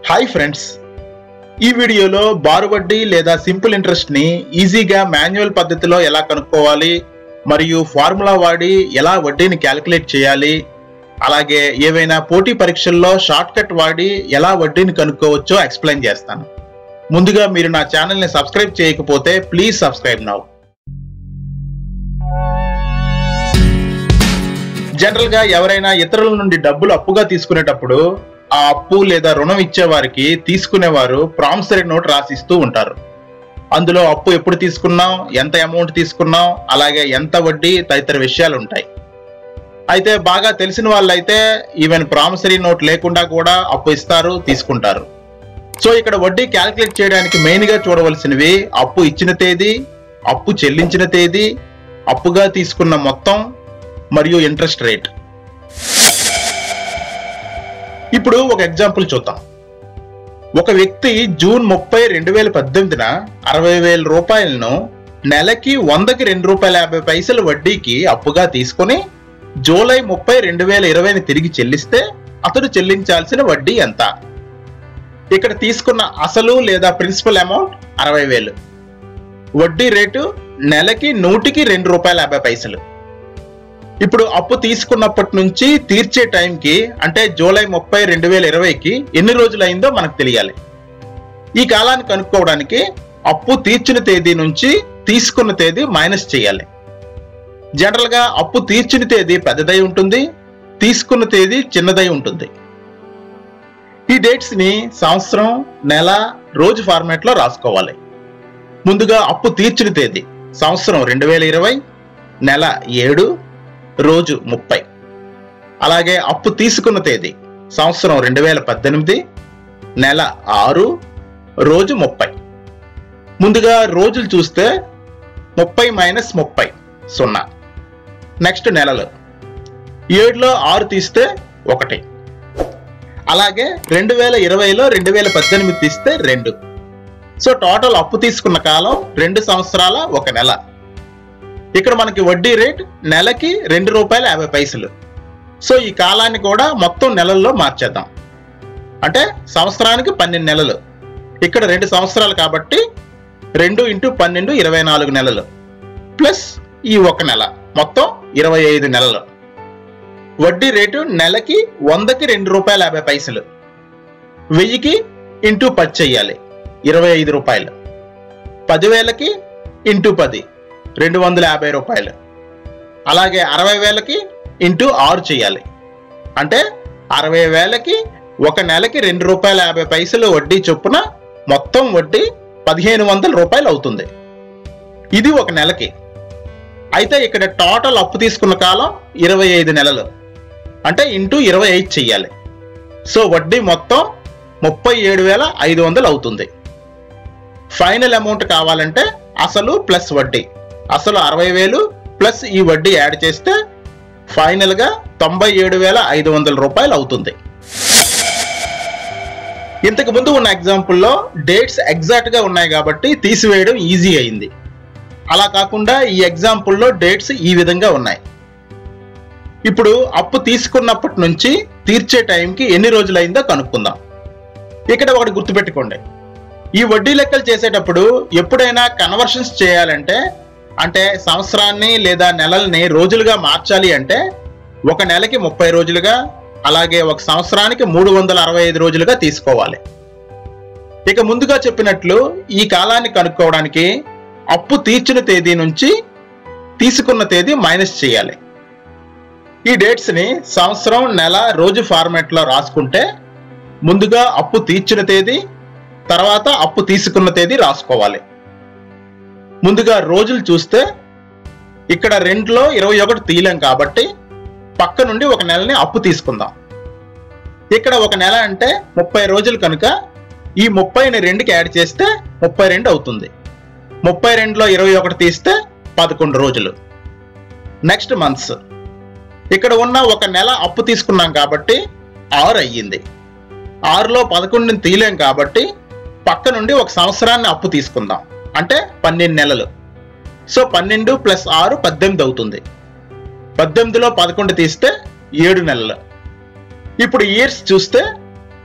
hi friends ఈ వీడియోలో బారు వడ్డీ లేదా సింపుల్ ఇంట్రెస్ట్ ని ఈజీగా మాన్యువల్ పద్ధతిలో ఎలా కనుక్కోవాలి మరియు ఫార్ములా వాడి ఎలా వడ్డీని క్యాలిక్యులేట్ చేయాలి అలాగే ఏవైనా పోటీ పరీక్షల్లో షార్ట్ కట్ వాడి ఎలా వడ్డీని కనుక్కోవచ్చో ఎక్స్ప్లెయిన్ చేస్తాను ముందుగా మీరు నా ఛానల్ని సబ్స్క్రైబ్ చేయకపోతే ప్లీజ్ సబ్స్క్రైబ్ నౌ జనరల్ గా ఎవరైనా ఇతరుల నుండి డబ్బులు అప్పుగా తీసుకునేటప్పుడు ఆ అప్పు లేదా రుణం ఇచ్చే వారికి తీసుకునేవారు ప్రామిసరీ నోట్ రాసిస్తూ ఉంటారు అందులో అప్పు ఎప్పుడు తీసుకున్నాం ఎంత అమౌంట్ తీసుకున్నాం అలాగే ఎంత వడ్డీ తదితర విషయాలు ఉంటాయి అయితే బాగా తెలిసిన వాళ్ళైతే ఈవెన్ ప్రామిసరీ నోట్ లేకుండా కూడా అప్పు ఇస్తారు తీసుకుంటారు సో ఇక్కడ వడ్డీ క్యాల్కులేట్ చేయడానికి మెయిన్ గా చూడవలసినవి అప్పు ఇచ్చిన తేదీ అప్పు చెల్లించిన తేదీ అప్పుగా తీసుకున్న మొత్తం మరియు ఇంట్రెస్ట్ రేట్ ఇప్పుడు ఒక ఎగ్జాంపుల్ చూద్దాం ఒక వ్యక్తి జూన్ ముప్పై రెండు వేల పద్దెనిమిదిన అరవై వేల రూపాయలను నెలకి వందకి రెండు రూపాయల యాభై పైసలు వడ్డీకి అప్పుగా తీసుకుని జూలై ముప్పై రెండు వేల ఇరవైని తిరిగి చెల్లిస్తే అతడు చెల్లించాల్సిన వడ్డీ ఎంత ఇక్కడ తీసుకున్న అసలు లేదా ప్రిన్సిపల్ అమౌంట్ అరవై వేలు వడ్డీ రేటు నెలకి నూటికి రెండు రూపాయల యాభై పైసలు ఇప్పుడు అప్పు తీసుకున్నప్పటి నుంచి తీర్చే టైంకి అంటే జూలై ముప్పై రెండు వేల ఇరవైకి ఎన్ని రోజులు అయిందో మనకు తెలియాలి ఈ కాలాన్ని కనుక్కోవడానికి అప్పు తీర్చిన తేదీ నుంచి తీసుకున్న తేదీ మైనస్ చేయాలి జనరల్ గా అప్పు తీర్చిన తేదీ పెద్దదై ఉంటుంది తీసుకున్న తేదీ చిన్నదై ఉంటుంది ఈ డేట్స్ ని సంవత్సరం నెల రోజు ఫార్మాట్ లో రాసుకోవాలి ముందుగా అప్పు తీర్చిన తేదీ సంవత్సరం రెండు వేల ఇరవై నెల ఏడు రోజు ముప్పై అలాగే అప్పు తీసుకున్న తేదీ సంవత్సరం రెండు వేల పద్దెనిమిది నెల ఆరు రోజు ముప్పై ముందుగా రోజులు చూస్తే ముప్పై మైనస్ ముప్పై సున్నా నెక్స్ట్ నెలలు ఏడులో ఆరు తీస్తే ఒకటి అలాగే రెండు వేల ఇరవైలో రెండు వేల పద్దెనిమిది తీస్తే రెండు సో టోటల్ అప్పు తీసుకున్న కాలం రెండు సంవత్సరాల ఒక నెల ఇక్కడ మనకి వడ్డీ రేట్ నెలకి రెండు రూపాయల యాభై పైసలు సో ఈ కాలాన్ని కూడా మొత్తం నెలల్లో మార్చేద్దాం అంటే సంవత్సరానికి పన్నెండు నెలలు ఇక్కడ రెండు సంవత్సరాలు కాబట్టి రెండు ఇంటూ పన్నెండు ఇరవై నాలుగు నెలలు ప్లస్ ఈ ఒక నెల మొత్తం ఇరవై ఐదు నెలలు వడ్డీ రేటు నెలకి వందకి రెండు రూపాయల యాభై పైసలు వెయ్యికి ఇంటూ పది చెయ్యాలి ఇరవై ఐదు రూపాయలు పదివేలకి ఇంటూ పది రెండు వందల యాభై రూపాయలు అలాగే అరవై వేలకి ఇంటూ ఆరు చేయాలి అంటే అరవై వేలకి ఒక నెలకి రెండు రూపాయల యాభై పైసలు వడ్డీ చొప్పున మొత్తం వడ్డీ పదిహేను వందల రూపాయలు అవుతుంది ఇది ఒక నెలకి అయితే ఇక్కడ టోటల్ అప్పు తీసుకున్న కాలం ఇరవై ఐదు నెలలు అంటే ఇంటూ ఇరవై ఐదు చెయ్యాలి సో వడ్డీ మొత్తం ముప్పై ఏడు వేల ఐదు వందలు అవుతుంది ఫైనల్ అమౌంట్ కావాలంటే అసలు ప్లస్ వడ్డీ అసలు అరవై వేలు ప్లస్ ఈ వడ్డీ యాడ్ చేస్తే ఫైనల్ గా తొంభై ఏడు వేల ఐదు వందల రూపాయలు అవుతుంది ఇంతకు ముందు ఉన్న ఎగ్జాంపుల్లో డేట్స్ ఎగ్జాక్ట్ గా ఉన్నాయి కాబట్టి తీసివేయడం ఈజీ అయింది అలా కాకుండా ఈ ఎగ్జాంపుల్లో డేట్స్ ఈ విధంగా ఉన్నాయి ఇప్పుడు అప్పు తీసుకున్నప్పటి నుంచి తీర్చే టైంకి ఎన్ని రోజులైందో కనుక్కుందాం ఇక్కడ ఒకటి గుర్తుపెట్టుకోండి ఈ వడ్డీ లెక్కలు చేసేటప్పుడు ఎప్పుడైనా కన్వర్షన్స్ చేయాలంటే అంటే సంవత్సరాన్ని లేదా నెలల్ని రోజులుగా మార్చాలి అంటే ఒక నెలకి ముప్పై రోజులుగా అలాగే ఒక సంవత్సరానికి మూడు వందల అరవై ఐదు రోజులుగా తీసుకోవాలి ఇక ముందుగా చెప్పినట్లు ఈ కాలాన్ని కనుక్కోవడానికి అప్పు తీర్చిన తేదీ నుంచి తీసుకున్న తేదీ మైనస్ చేయాలి ఈ డేట్స్ ని సంవత్సరం నెల రోజు ఫార్మాట్ లో రాసుకుంటే ముందుగా అప్పు తీర్చిన తేదీ తర్వాత అప్పు తీసుకున్న తేదీ రాసుకోవాలి ముందుగా రోజులు చూస్తే ఇక్కడ రెండులో ఇరవై ఒకటి తీయలేం కాబట్టి పక్క నుండి ఒక నెలని అప్పు తీసుకుందాం ఇక్కడ ఒక నెల అంటే ముప్పై రోజులు కనుక ఈ ముప్పైని రెండుకి యాడ్ చేస్తే ముప్పై రెండు అవుతుంది ముప్పై రెండులో ఇరవై ఒకటి తీస్తే పదకొండు రోజులు నెక్స్ట్ మంత్స్ ఇక్కడ ఉన్న ఒక నెల అప్పు తీసుకున్నాం కాబట్టి ఆరు అయ్యింది ఆరులో పదకొండుని తీయలేం కాబట్టి పక్క నుండి ఒక సంవత్సరాన్ని అప్పు తీసుకుందాం అంటే పన్నెండు నెలలు సో పన్నెండు ప్లస్ ఆరు పద్దెనిమిది అవుతుంది పద్దెనిమిదిలో పదకొండు తీస్తే ఏడు నెలలు ఇప్పుడు ఇయర్స్ చూస్తే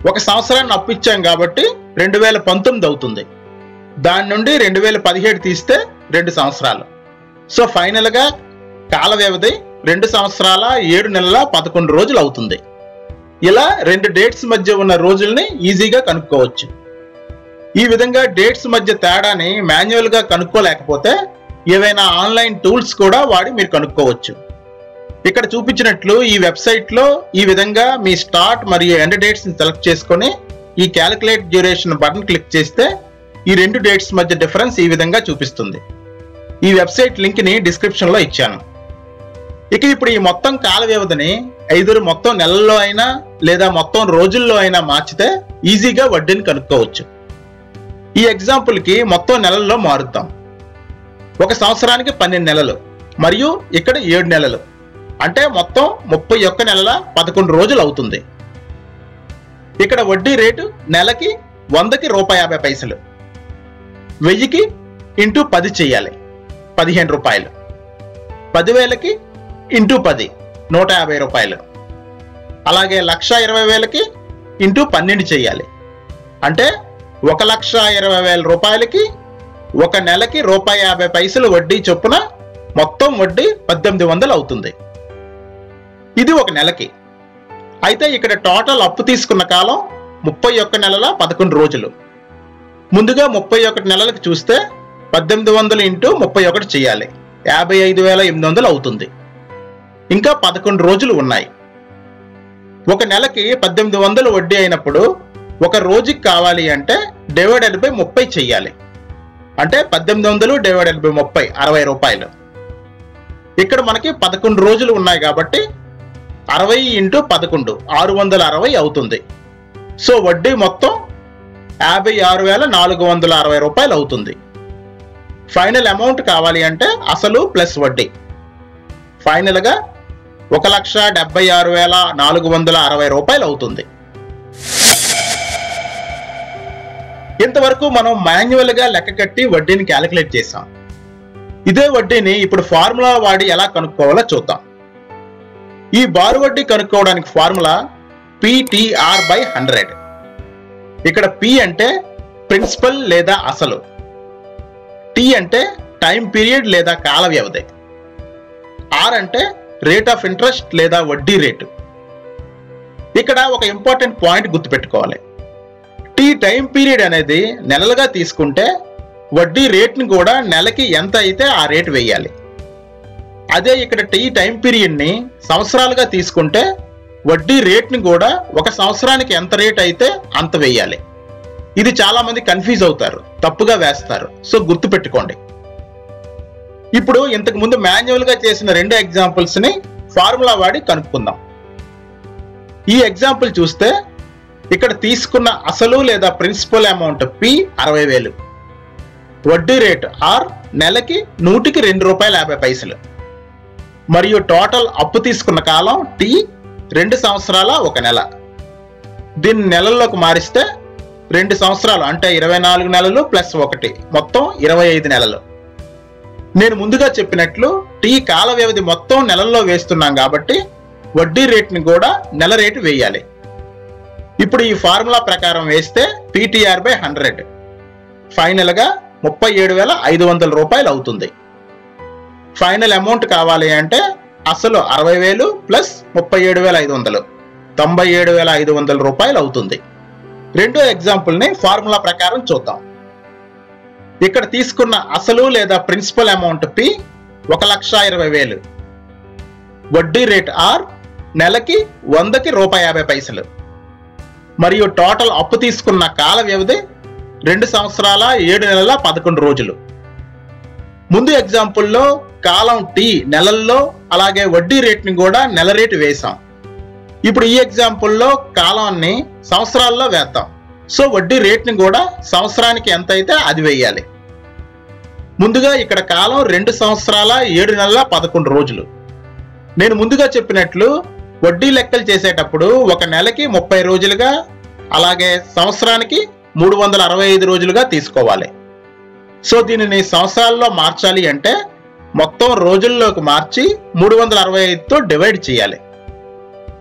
ఒక సంవత్సరాన్ని అప్పు ఇచ్చాం కాబట్టి రెండు వేల పంతొమ్మిది అవుతుంది దాని నుండి రెండు వేల పదిహేడు తీస్తే రెండు సంవత్సరాలు సో ఫైనల్గా కాల వ్యవధి రెండు సంవత్సరాల ఏడు నెలల పదకొండు రోజులు అవుతుంది ఇలా రెండు డేట్స్ మధ్య ఉన్న రోజుల్ని ఈజీగా కనుక్కోవచ్చు ఈ విధంగా డేట్స్ మధ్య తేడాని మాన్యువల్గా కనుక్కోలేకపోతే ఏవైనా ఆన్లైన్ టూల్స్ కూడా వాడి మీరు కనుక్కోవచ్చు ఇక్కడ చూపించినట్లు ఈ వెబ్సైట్లో ఈ విధంగా మీ స్టార్ట్ మరియు ఎండ్ డేట్స్ ని సెలెక్ట్ చేసుకొని ఈ క్యాలిక్యులేట్ డ్యూరేషన్ బటన్ క్లిక్ చేస్తే ఈ రెండు డేట్స్ మధ్య డిఫరెన్స్ ఈ విధంగా చూపిస్తుంది ఈ వెబ్సైట్ లింక్ ని డిస్క్రిప్షన్ లో ఇచ్చాను ఇక ఇప్పుడు ఈ మొత్తం కాల వ్యవధిని ఐదురు మొత్తం నెలల్లో అయినా లేదా మొత్తం రోజుల్లో అయినా మార్చితే ఈజీగా వడ్డీని కనుక్కోవచ్చు ఈ ఎగ్జాంపుల్ కి మొత్తం నెలల్లో మారుద్దాం ఒక సంవత్సరానికి పన్నెండు నెలలు మరియు ఇక్కడ ఏడు నెలలు అంటే మొత్తం ముప్పై ఒక్క నెలల పదకొండు రోజులు అవుతుంది ఇక్కడ వడ్డీ రేటు నెలకి వందకి రూపాయి యాభై పైసలు వెయ్యికి ఇంటూ పది చెయ్యాలి పదిహేను రూపాయలు పదివేలకి ఇంటూ పది నూట యాభై రూపాయలు అలాగే లక్ష ఇరవై వేలకి ఇంటూ పన్నెండు చెయ్యాలి అంటే ఒక లక్ష ఇరవై వేల రూపాయలకి ఒక నెలకి రూపాయి యాభై పైసలు వడ్డీ చొప్పున మొత్తం వడ్డీ పద్దెనిమిది వందలు అవుతుంది ఇది ఒక నెలకి అయితే ఇక్కడ టోటల్ అప్పు తీసుకున్న కాలం ముప్పై ఒక్క నెలల పదకొండు రోజులు ముందుగా ముప్పై ఒకటి నెలలకు చూస్తే పద్దెనిమిది వందలు ఇంటూ ముప్పై ఒకటి చేయాలి యాభై ఐదు వేల ఎనిమిది వందలు అవుతుంది ఇంకా పదకొండు రోజులు ఉన్నాయి ఒక నెలకి పద్దెనిమిది వందలు వడ్డీ అయినప్పుడు ఒక రోజుకి కావాలి అంటే డివైడెడ్ బై ముప్పై చెయ్యాలి అంటే పద్దెనిమిది వందలు డివైడెడ్ బై ముప్పై అరవై రూపాయలు ఇక్కడ మనకి పదకొండు రోజులు ఉన్నాయి కాబట్టి అరవై ఇంటూ పదకొండు ఆరు వందల అరవై అవుతుంది సో వడ్డీ మొత్తం యాభై ఆరు వేల నాలుగు వందల అరవై రూపాయలు అవుతుంది ఫైనల్ అమౌంట్ కావాలి అంటే అసలు ప్లస్ వడ్డీ ఫైనల్గా ఒక లక్ష డెబ్బై ఆరు వేల నాలుగు వందల అరవై రూపాయలు అవుతుంది ఇంతవరకు మనం మాన్యువల్గా లెక్క కట్టి వడ్డీని క్యాలిక్యులేట్ చేసాం ఇదే వడ్డీని ఇప్పుడు ఫార్ములా వాడి ఎలా కనుక్కోవాలో చూద్దాం ఈ బారు వడ్డీ కనుక్కోవడానికి ఫార్ములా పిటిఆర్ బై హండ్రెడ్ ఇక్కడ పి అంటే ప్రిన్సిపల్ లేదా అసలు టీ అంటే టైం పీరియడ్ లేదా కాల వ్యవధి ఆర్ అంటే రేట్ ఆఫ్ ఇంట్రెస్ట్ లేదా వడ్డీ రేటు ఇక్కడ ఒక ఇంపార్టెంట్ పాయింట్ గుర్తుపెట్టుకోవాలి టీ టైం పీరియడ్ అనేది నెలలుగా తీసుకుంటే వడ్డీ రేట్ని కూడా నెలకి ఎంత అయితే ఆ రేటు వేయాలి అదే ఇక్కడ టీ టైం పీరియడ్ని సంవత్సరాలుగా తీసుకుంటే వడ్డీ రేట్ని కూడా ఒక సంవత్సరానికి ఎంత రేట్ అయితే అంత వేయాలి ఇది చాలా మంది కన్ఫ్యూజ్ అవుతారు తప్పుగా వేస్తారు సో గుర్తు పెట్టుకోండి ఇప్పుడు ఇంతకు ముందు మాన్యువల్ గా చేసిన రెండు ఎగ్జాంపుల్స్ ని ఫార్ములా వాడి కనుక్కుందాం ఈ ఎగ్జాంపుల్ చూస్తే ఇక్కడ తీసుకున్న అసలు లేదా ప్రిన్సిపల్ అమౌంట్ పి అరవై వేలు వడ్డీ రేటు ఆర్ నెలకి నూటికి రెండు రూపాయల యాభై పైసలు మరియు టోటల్ అప్పు తీసుకున్న కాలం టీ రెండు సంవత్సరాల ఒక నెల దీన్ని నెలల్లోకి మారిస్తే రెండు సంవత్సరాలు అంటే ఇరవై నాలుగు నెలలు ప్లస్ ఒకటి మొత్తం ఇరవై ఐదు నెలలు నేను ముందుగా చెప్పినట్లు టీ కాల వ్యవధి మొత్తం నెలల్లో వేస్తున్నాం కాబట్టి వడ్డీ రేట్ని కూడా నెల రేటు వేయాలి ఇప్పుడు ఈ ఫార్ములా ప్రకారం వేస్తే పీటీఆర్ బై హండ్రెడ్ ఫైనల్గా ముప్పై ఏడు వేల ఐదు వందల రూపాయలు అవుతుంది ఫైనల్ అమౌంట్ కావాలి అంటే అసలు అరవై వేలు ప్లస్ ముప్పై ఏడు వేల ఐదు వందలు తొంభై ఏడు వేల ఐదు వందల రూపాయలు అవుతుంది రెండో ఎగ్జాంపుల్ని ఫార్ములా ప్రకారం చూద్దాం ఇక్కడ తీసుకున్న అసలు లేదా ప్రిన్సిపల్ అమౌంట్ పి ఒక లక్ష ఇరవై వేలు వడ్డీ రేట్ ఆర్ నెలకి వందకి రూపాయి యాభై పైసలు మరియు టోటల్ అప్పు తీసుకున్న కాల వ్యవధి రెండు సంవత్సరాల ఏడు నెలల పదకొండు రోజులు ముందు ఎగ్జాంపుల్లో కాలం టీ నెలల్లో అలాగే వడ్డీ రేట్ని కూడా నెల రేటు వేసాం ఇప్పుడు ఈ ఎగ్జాంపుల్లో కాలాన్ని సంవత్సరాల్లో వేద్దాం సో వడ్డీ రేట్ని కూడా సంవత్సరానికి ఎంత అయితే అది వేయాలి ముందుగా ఇక్కడ కాలం రెండు సంవత్సరాల ఏడు నెలల పదకొండు రోజులు నేను ముందుగా చెప్పినట్లు వడ్డీ లెక్కలు చేసేటప్పుడు ఒక నెలకి ముప్పై రోజులుగా అలాగే సంవత్సరానికి మూడు వందల అరవై ఐదు రోజులుగా తీసుకోవాలి సో దీనిని సంవత్సరాల్లో మార్చాలి అంటే మొత్తం రోజుల్లోకి మార్చి మూడు వందల అరవై ఐదుతో డివైడ్ చేయాలి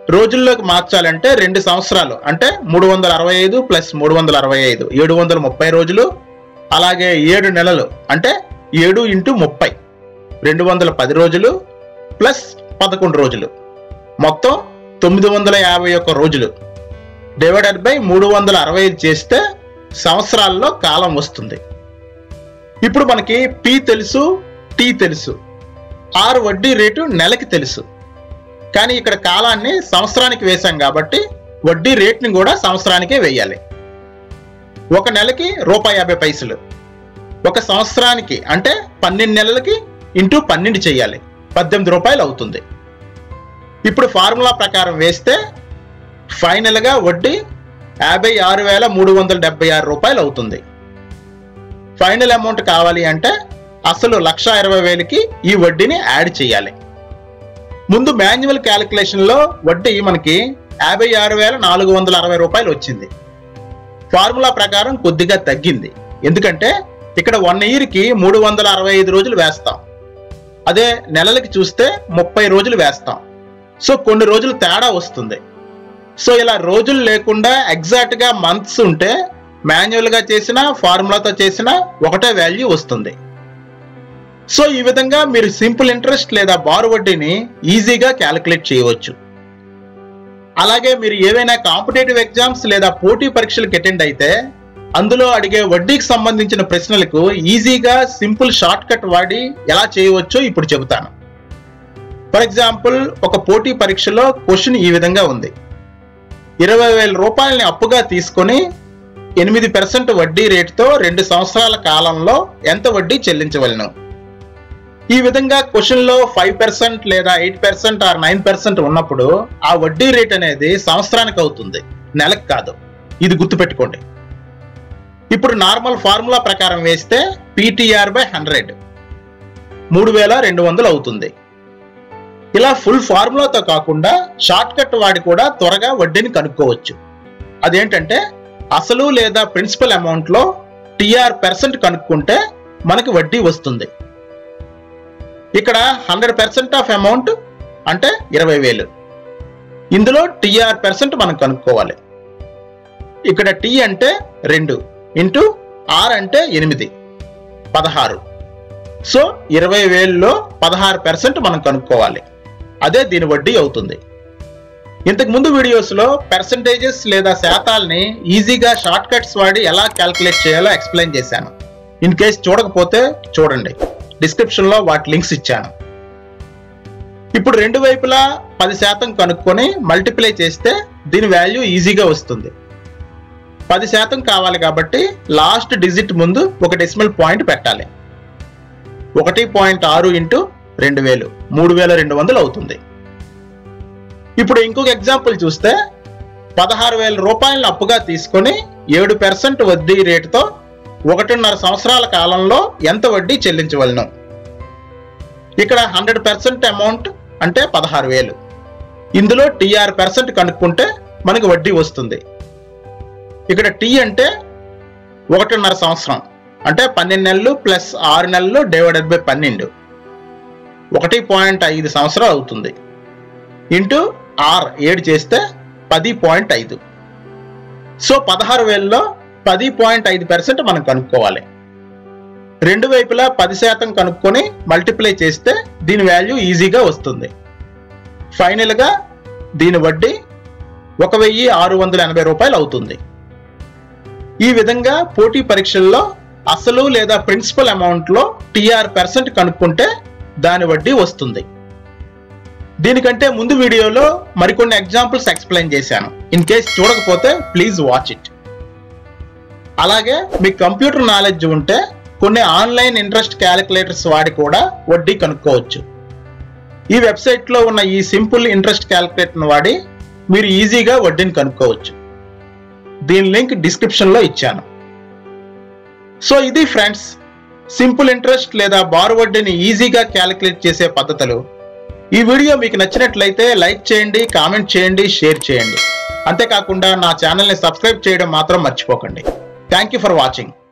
రోజుల్లోకి మార్చాలంటే రెండు సంవత్సరాలు అంటే మూడు వందల అరవై ఐదు ప్లస్ మూడు వందల అరవై ఐదు ఏడు వందల ముప్పై రోజులు అలాగే ఏడు నెలలు అంటే ఏడు ఇంటూ ముప్పై రెండు వందల పది రోజులు ప్లస్ పదకొండు రోజులు మొత్తం తొమ్మిది వందల యాభై ఒక్క రోజులు డివైడెడ్ బై మూడు వందల అరవై ఐదు చేస్తే సంవత్సరాల్లో కాలం వస్తుంది ఇప్పుడు మనకి పి తెలుసు టీ తెలుసు ఆరు వడ్డీ రేటు నెలకి తెలుసు కానీ ఇక్కడ కాలాన్ని సంవత్సరానికి వేశాం కాబట్టి వడ్డీ రేట్ని కూడా సంవత్సరానికే వేయాలి ఒక నెలకి రూపాయి యాభై పైసలు ఒక సంవత్సరానికి అంటే పన్నెండు నెలలకి ఇంటూ పన్నెండు చేయాలి పద్దెనిమిది రూపాయలు అవుతుంది ఇప్పుడు ఫార్ములా ప్రకారం వేస్తే ఫైనల్గా వడ్డీ యాభై ఆరు వేల మూడు వందల డెబ్బై ఆరు రూపాయలు అవుతుంది ఫైనల్ అమౌంట్ కావాలి అంటే అసలు లక్ష ఇరవై వేలకి ఈ వడ్డీని యాడ్ చేయాలి ముందు మాన్యువల్ క్యాలిక్యులేషన్లో వడ్డీ మనకి యాభై ఆరు వేల నాలుగు వందల అరవై రూపాయలు వచ్చింది ఫార్ములా ప్రకారం కొద్దిగా తగ్గింది ఎందుకంటే ఇక్కడ వన్ ఇయర్కి మూడు వందల అరవై ఐదు రోజులు వేస్తాం అదే నెలలకి చూస్తే ముప్పై రోజులు వేస్తాం సో కొన్ని రోజులు తేడా వస్తుంది సో ఇలా రోజులు లేకుండా ఎగ్జాక్ట్ గా మంత్స్ ఉంటే మాన్యువల్ గా చేసిన ఫార్ములాతో చేసిన ఒకటే వాల్యూ వస్తుంది సో ఈ విధంగా మీరు సింపుల్ ఇంట్రెస్ట్ లేదా బారు వడ్డీని ఈజీగా క్యాలిక్యులేట్ చేయవచ్చు అలాగే మీరు ఏవైనా కాంపిటేటివ్ ఎగ్జామ్స్ లేదా పోటీ పరీక్షలకు అటెండ్ అయితే అందులో అడిగే వడ్డీకి సంబంధించిన ప్రశ్నలకు ఈజీగా సింపుల్ షార్ట్ కట్ వాడి ఎలా చేయవచ్చో ఇప్పుడు చెబుతాను ఫర్ ఎగ్జాంపుల్ ఒక పోటీ పరీక్షలో క్వశ్చన్ ఈ విధంగా ఉంది ఇరవై వేల రూపాయలని అప్పుగా తీసుకొని ఎనిమిది పర్సెంట్ వడ్డీ రేటుతో రెండు సంవత్సరాల కాలంలో ఎంత వడ్డీ చెల్లించవలను ఈ విధంగా క్వశ్చన్ లో ఫైవ్ పర్సెంట్ లేదా eight percent or nine percent ఉన్నప్పుడు ఆ వడ్డీ రేట్ అనేది సంవత్సరానికి అవుతుంది నెలకు కాదు ఇది గుర్తుపెట్టుకోండి ఇప్పుడు నార్మల్ ఫార్ములా ప్రకారం వేస్తే పీటీఆర్ బై హండ్రెడ్ మూడు వేల రెండు వందలు అవుతుంది ఇలా ఫుల్ ఫార్ములాతో కాకుండా షార్ట్ కట్ వాడి కూడా త్వరగా వడ్డీని కనుక్కోవచ్చు అదేంటంటే అసలు లేదా ప్రిన్సిపల్ అమౌంట్ లో టిఆర్ పర్సెంట్ కనుక్కుంటే మనకి వడ్డీ వస్తుంది ఇక్కడ హండ్రెడ్ పర్సెంట్ ఆఫ్ అమౌంట్ అంటే ఇరవై వేలు ఇందులో టిఆర్ పర్సెంట్ మనం కనుక్కోవాలి ఇక్కడ టీ అంటే రెండు ఇంటూ ఆర్ అంటే ఎనిమిది పదహారు సో ఇరవై వేలలో పదహారు పర్సెంట్ మనం కనుక్కోవాలి అదే దీని వడ్డీ అవుతుంది ఇంతకు ముందు వీడియోస్లో పర్సంటేజెస్ లేదా శాతాల్ని ఈజీగా షార్ట్ కట్స్ వాడి ఎలా క్యాల్కులేట్ చేయాలో ఎక్స్ప్లెయిన్ చేశాను ఇన్ కేస్ చూడకపోతే చూడండి డిస్క్రిప్షన్లో వాటి లింక్స్ ఇచ్చాను ఇప్పుడు రెండు వైపులా పది శాతం కనుక్కొని మల్టిప్లై చేస్తే దీని వాల్యూ ఈజీగా వస్తుంది పది శాతం కావాలి కాబట్టి లాస్ట్ డిజిట్ ముందు ఒక డెసిమల్ పాయింట్ పెట్టాలి ఒకటి పాయింట్ ఆరు ఇంటూ రెండు వేలు మూడు వేల రెండు వందలు అవుతుంది ఇప్పుడు ఇంకొక ఎగ్జాంపుల్ చూస్తే పదహారు వేల రూపాయలను అప్పుగా తీసుకొని ఏడు పర్సెంట్ వడ్డీ రేటుతో ఒకటిన్నర సంవత్సరాల కాలంలో ఎంత వడ్డీ చెల్లించవలను ఇక్కడ హండ్రెడ్ పర్సెంట్ అమౌంట్ అంటే పదహారు వేలు ఇందులో టీఆర్ పర్సెంట్ కనుక్కుంటే మనకి వడ్డీ వస్తుంది ఇక్కడ టీ అంటే ఒకటిన్నర సంవత్సరం అంటే పన్నెండు నెలలు ప్లస్ ఆరు నెలలు డివైడెడ్ బై పన్నెండు ఒకటి పాయింట్ ఐదు సంవత్సరాలు అవుతుంది ఇంటూ ఆర్ ఏడు చేస్తే పది పాయింట్ ఐదు సో పదహారు వేలలో పది పాయింట్ ఐదు పర్సెంట్ మనం కనుక్కోవాలి రెండు వైపులా పది శాతం కనుక్కొని మల్టిప్లై చేస్తే దీని వాల్యూ ఈజీగా వస్తుంది ఫైనల్గా దీని వడ్డీ ఒక వెయ్యి ఆరు వందల ఎనభై రూపాయలు అవుతుంది ఈ విధంగా పోటీ పరీక్షల్లో అసలు లేదా ప్రిన్సిపల్ అమౌంట్లో టిఆర్ పర్సెంట్ కనుక్కుంటే దాని వడ్డీ వస్తుంది దీనికంటే ముందు వీడియోలో మరికొన్ని ఎగ్జాంపుల్స్ ఎక్స్ప్లెయిన్ చేశాను ఇన్ కేస్ చూడకపోతే ప్లీజ్ వాచ్ ఇట్ అలాగే మీకు కంప్యూటర్ నాలెడ్జ్ ఉంటే కొన్ని ఆన్లైన్ ఇంట్రెస్ట్ క్యాలిక్యులేటర్స్ వాడి కూడా వడ్డీ కనుక్కోవచ్చు ఈ వెబ్సైట్లో ఉన్న ఈ సింపుల్ ఇంట్రెస్ట్ క్యాలిక్యులేటర్ను వాడి మీరు ఈజీగా వడ్డీని కనుక్కోవచ్చు దీని లింక్ డిస్క్రిప్షన్లో ఇచ్చాను సో ఇది ఫ్రెండ్స్ సింపుల్ ఇంట్రెస్ట్ లేదా బారు వడ్డీని ఈజీగా క్యాలిక్యులేట్ చేసే పద్ధతులు ఈ వీడియో మీకు నచ్చినట్లయితే లైక్ చేయండి కామెంట్ చేయండి షేర్ చేయండి అంతేకాకుండా నా ఛానల్ని సబ్స్క్రైబ్ చేయడం మాత్రం మర్చిపోకండి థ్యాంక్ యూ ఫర్ వాచింగ్